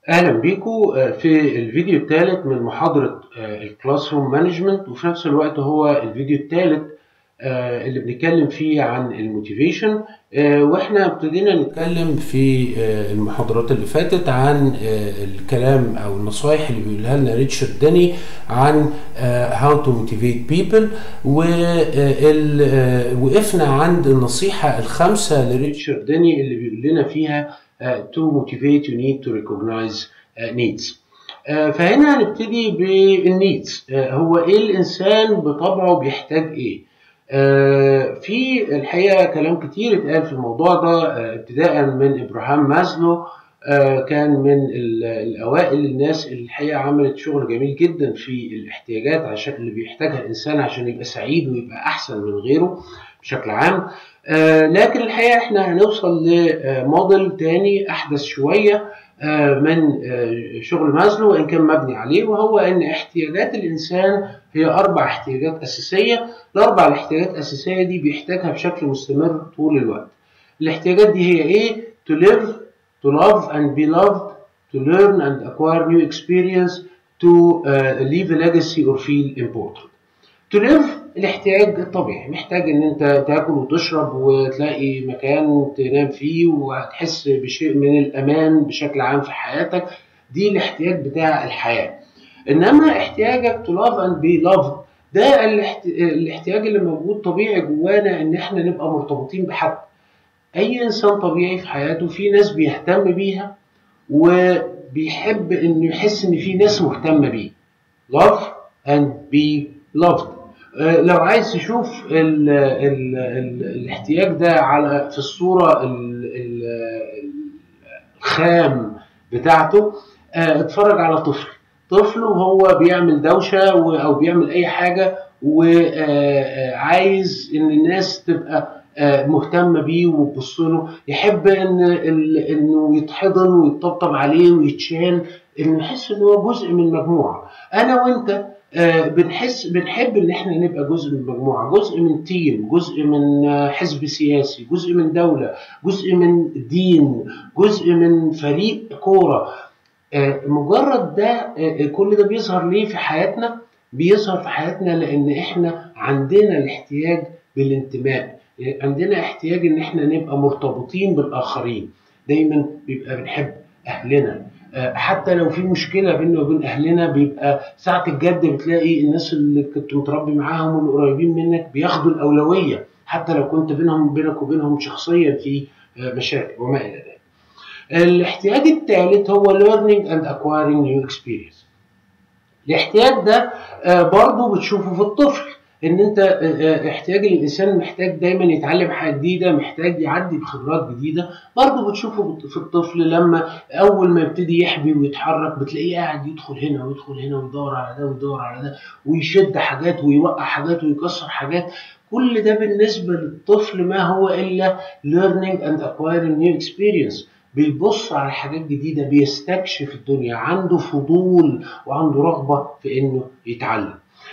اهلا بيكم في الفيديو الثالث من محاضره الكلاس روم مانجمنت وفي نفس الوقت هو الفيديو الثالث اللي بنتكلم فيه عن الموتيفيشن واحنا ابتدينا نتكلم في المحاضرات اللي فاتت عن الكلام او النصائح اللي بيقولها لنا ريتشارد داني عن هاو تو موتيفيت بيبل وقفنا عند النصيحه الخامسه لريتشارد داني اللي بيقول لنا فيها to motivate you need to recognize needs فهنا هنبتدي بالنيدز هو ايه الانسان بطبعه بيحتاج ايه في الحقيقه كلام كتير اتقال في الموضوع ده ابتداء من ابراهام مازلو كان من الاوائل الناس اللي الحقيقه عملت شغل جميل جدا في الاحتياجات عشان اللي بيحتاجها الانسان عشان يبقى سعيد ويبقى احسن من غيره بشكل عام لكن الحقيقه احنا هنوصل لموديل تاني احدث شويه من شغل مازلو وان كان مبني عليه وهو ان احتياجات الانسان هي اربع احتياجات اساسيه الاربع الاحتياجات الاساسيه دي بيحتاجها بشكل مستمر طول الوقت الاحتياجات دي هي ايه to live to love and be loved to learn and acquire new experience to uh, leave a legacy or feel important to live الاحتياج الطبيعي محتاج ان انت تاكل وتشرب وتلاقي مكان تنام فيه وتحس بشيء من الامان بشكل عام في حياتك دي الاحتياج بتاع الحياه انما احتياجك to love and be loved ده الاحتياج اللي موجود طبيعي جوانا ان احنا نبقى مرتبطين بحد اي انسان طبيعي في حياته في ناس بيهتم بيها وبيحب انه يحس ان في ناس مهتمه بيه love and be loved لو عايز تشوف ال ال ال الاحتياج ده على في الصورة الخام بتاعته اتفرج على طفل طفل وهو بيعمل دوشة أو بيعمل أي حاجة وعايز إن الناس تبقى مهتمة بيه وتبص له يحب إن إنه يتحضن ويطبطب عليه ويتشال إنه يحس إن هو جزء من مجموعة أنا وأنت بنحس بنحب ان احنا نبقى جزء من مجموعه جزء من تيم جزء من حزب سياسي جزء من دوله جزء من دين جزء من فريق كوره مجرد ده كل ده بيظهر ليه في حياتنا بيظهر في حياتنا لان احنا عندنا الاحتياج بالانتماء عندنا احتياج ان احنا نبقى مرتبطين بالاخرين دايما بيبقى بنحب اهلنا حتى لو في مشكله بيننا وبين اهلنا بيبقى ساعه الجد بتلاقي الناس اللي كنت متربي معاهم والقريبين منك بياخدوا الاولويه حتى لو كنت بينهم بينك وبينهم شخصيا في مشاكل وما الى ذلك. الاحتياج الثالث هو learning and acquiring new experience. الاحتياج ده برضه بتشوفه في الطفل ان انت احتياج الانسان محتاج دايما يتعلم حاجه جديده محتاج يعدي بخبرات جديده برضه بتشوفه في الطفل لما اول ما يبتدي يحبي ويتحرك بتلاقيه قاعد يدخل هنا ويدخل هنا ويدور على ده ويدور على ده ويشد حاجات ويوقع حاجات ويكسر حاجات كل ده بالنسبه للطفل ما هو الا learning and acquiring new experience بيبص على حاجات جديده بيستكشف الدنيا عنده فضول وعنده رغبه في انه يتعلم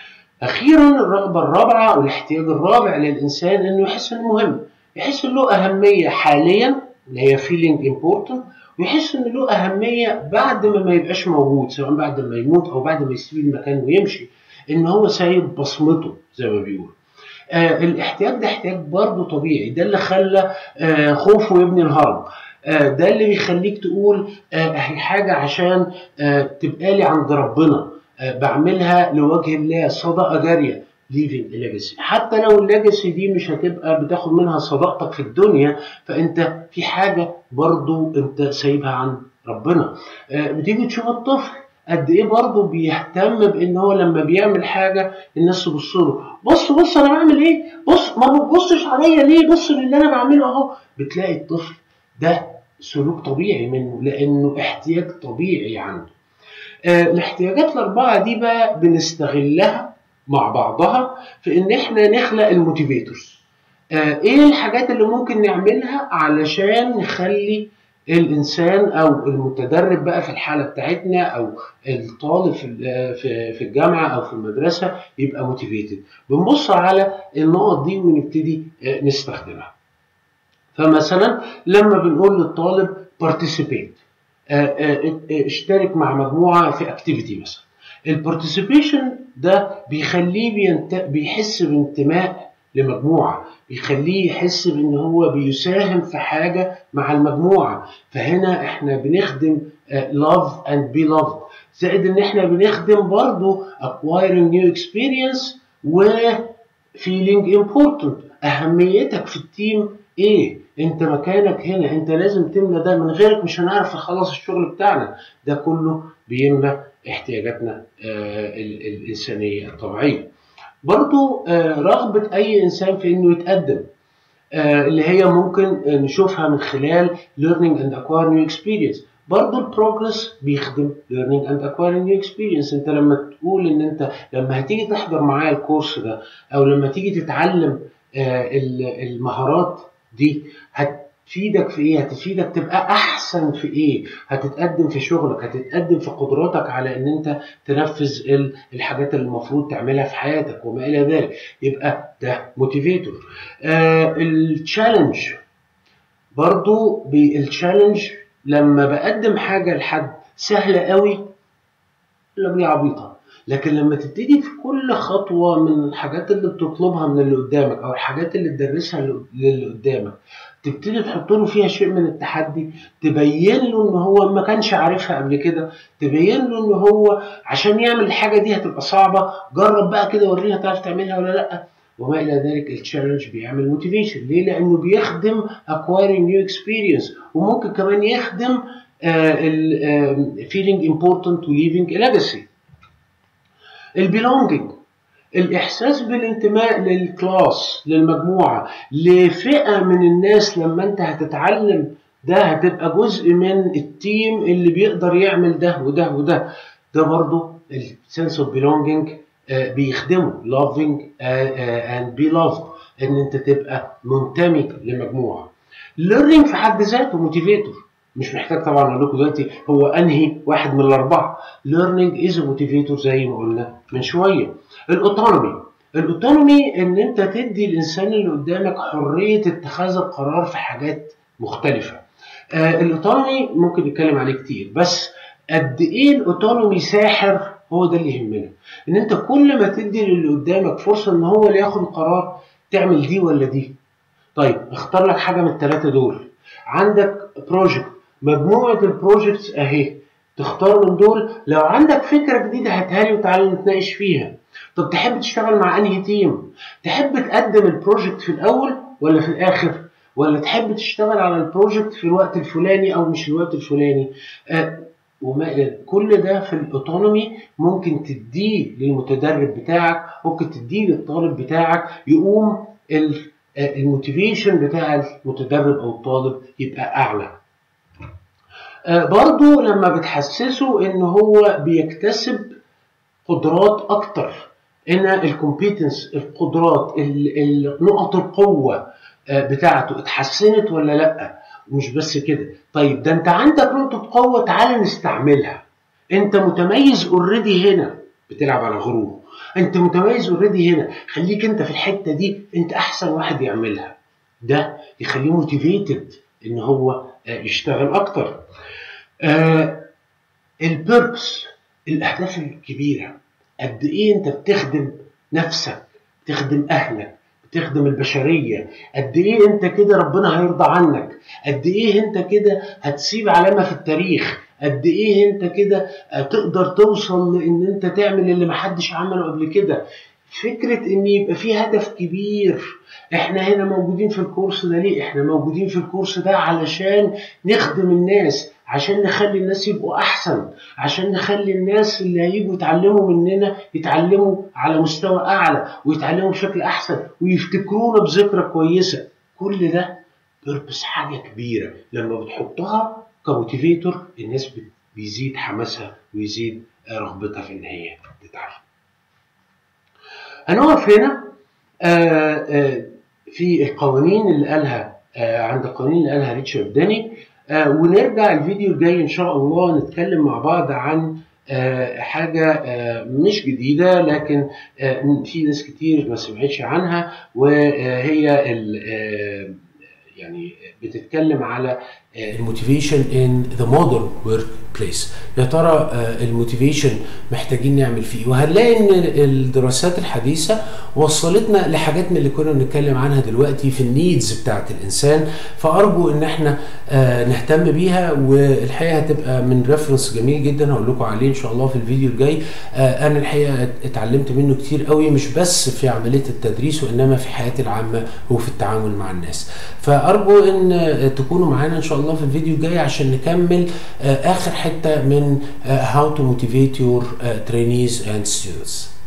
اخيرا الرغبه الرابعه والاحتياج الرابع للانسان انه يحس انه مهم يحس انه له اهميه حاليا اللي هي feeling important ويحس ان له اهميه بعد ما ما يبقاش موجود سواء بعد ما يموت او بعد ما يسيب المكان ويمشي ان هو سايب بصمته زي ما بيقول آه الاحتياج ده احتياج برضه طبيعي ده اللي خلى آه خوفه يبني الهرم آه ده اللي بيخليك تقول اهي حاجه عشان تبقى لي عند ربنا بعملها لوجه الله صدقه جاريه leaving a legacy حتى لو الليجاسي دي مش هتبقى بتاخد منها صداقتك في الدنيا فانت في حاجه برضو انت سايبها عند ربنا بتيجي تشوف الطفل قد ايه برضه بيهتم بان هو لما بيعمل حاجه الناس تبص له بص بص انا بعمل ايه بص ما بتبصش عليا ليه بص للي انا بعمله اهو بتلاقي الطفل ده سلوك طبيعي منه لانه احتياج طبيعي عنده الاحتياجات الأربعة دي بقى بنستغلها مع بعضها في إن إحنا نخلق الموتيفيتورز. إيه الحاجات اللي ممكن نعملها علشان نخلي الإنسان أو المتدرب بقى في الحالة بتاعتنا أو الطالب في في الجامعة أو في المدرسة يبقى موتيفيتد. بنبص على النقط دي ونبتدي نستخدمها. فمثلا لما بنقول للطالب participate اشترك مع مجموعه في اكتيفيتي مثلا البارتيسيبيشن ده بيخليه بينت... بيحس بانتماء لمجموعه بيخليه يحس بان هو بيساهم في حاجه مع المجموعه فهنا احنا بنخدم love and be loved زائد ان احنا بنخدم برضو acquiring new experience و feeling important اهميتك في التيم ايه انت مكانك هنا انت لازم تملى ده من غيرك مش هنعرف نخلص الشغل بتاعنا ده كله بيملى احتياجاتنا آه الانسانيه الطبيعيه برضو آه رغبه اي انسان في انه يتقدم آه اللي هي ممكن نشوفها من خلال learning and acquiring new experience برضه البروجرس بيخدم learning and acquiring new experience انت لما تقول ان انت لما هتيجي تحضر معايا الكورس ده او لما تيجي تتعلم المهارات دي هتفيدك في ايه هتفيدك تبقى احسن في ايه هتتقدم في شغلك هتتقدم في قدراتك على ان انت تنفذ الحاجات اللي المفروض تعملها في حياتك وما الى ذلك يبقى ده موتيفيتور آه التشالنج برضو بالتشالنج لما بقدم حاجة لحد سهلة قوي لا عبيطة لكن لما تبتدي في كل خطوة من الحاجات اللي بتطلبها من اللي قدامك أو الحاجات اللي تدرسها للي قدامك تبتدي تحط له فيها شيء من التحدي تبين له ان هو ما كانش عارفها قبل كده تبين له ان هو عشان يعمل الحاجه دي هتبقى صعبه جرب بقى كده ورينا تعرف تعملها ولا لا وما الى ذلك التشالنج بيعمل موتيفيشن ليه لانه بيخدم acquiring new experience وممكن كمان يخدم ال feeling important و leaving a legacy البيلونجينج الاحساس بالانتماء للكلاس للمجموعه لفئه من الناس لما انت هتتعلم ده هتبقى جزء من التيم اللي بيقدر يعمل ده وده وده ده برضه السنس اوف بيلونجينج بيخدمه loving and be loved ان انت تبقى منتمي لمجموعه learning في حد ذاته موتيفيتور مش محتاج طبعا اقول لكم دلوقتي هو انهي واحد من الاربعه learning is a motivator زي ما قلنا من شويه الاوتونومي الاوتونومي ان انت تدي الانسان اللي قدامك حريه اتخاذ القرار في حاجات مختلفه آه الاوتونومي ممكن نتكلم عليه كتير بس قد ايه الاوتونومي ساحر هو ده اللي يهمنا ان انت كل ما تدي للي قدامك فرصه ان هو اللي ياخد قرار تعمل دي ولا دي طيب اختار لك حاجه من الثلاثه دول عندك بروجكت مجموعه البروجكتس اهي تختار من دول لو عندك فكره جديده هاتها لي وتعالى نتناقش فيها طب تحب تشتغل مع انهي تيم تحب تقدم البروجكت في الاول ولا في الاخر ولا تحب تشتغل على البروجكت في الوقت الفلاني او مش الوقت الفلاني آه وما كل ده في الاوتونومي ممكن تديه للمتدرب بتاعك ممكن تديه للطالب بتاعك يقوم الموتيفيشن بتاع المتدرب او الطالب يبقى اعلى برضو لما بتحسسه ان هو بيكتسب قدرات اكتر ان الكومبيتنس القدرات نقط القوه بتاعته اتحسنت ولا لا مش بس كده طيب ده انت عندك نقطه قوه تعالى نستعملها انت متميز اوريدي هنا بتلعب على غرور انت متميز اوريدي هنا خليك انت في الحته دي انت احسن واحد يعملها ده يخليه موتيفيتد ان هو يشتغل اكتر آه البيربس الاهداف الكبيره قد ايه انت بتخدم نفسك بتخدم اهلك بتخدم البشريه قد ايه انت كده ربنا هيرضى عنك قد ايه انت كده هتسيب علامه في التاريخ قد ايه انت كده تقدر توصل لان انت تعمل اللي محدش عمله قبل كده فكرة ان يبقى في هدف كبير احنا هنا موجودين في الكورس ده ليه احنا موجودين في الكورس ده علشان نخدم الناس عشان نخلي الناس يبقوا احسن عشان نخلي الناس اللي هيجوا يتعلموا مننا يتعلموا على مستوى اعلى ويتعلموا بشكل احسن ويفتكرونا بذكرى كويسه كل ده بيربس حاجه كبيره لما بتحطها كموتيفيتور الناس بيزيد حماسها ويزيد رغبتها في ان هي تتعلم هنقف هنا آآ آآ في القوانين اللي قالها عند القوانين اللي قالها ريتشارد داني ونرجع الفيديو الجاي ان شاء الله نتكلم مع بعض عن حاجة مش جديدة لكن في ناس كتير ما سمعتش عنها وهي يعني بتتكلم على الموتيفيشن ان ذا مودرن ورك بليس يا ترى الموتيفيشن محتاجين نعمل فيه وهنلاقي ان الدراسات الحديثه وصلتنا لحاجات من اللي كنا بنتكلم عنها دلوقتي في النيدز بتاعت الانسان فارجو ان احنا نهتم بيها والحقيقه هتبقى من ريفرنس جميل جدا هقول لكم عليه ان شاء الله في الفيديو الجاي انا الحقيقه اتعلمت منه كتير قوي مش بس في عمليه التدريس وانما في حياتي العامه وفي التعامل مع الناس فارجو ان تكونوا معانا ان شاء الله في الفيديو الجاي عشان نكمل اخر حته من how to motivate your uh, trainees and students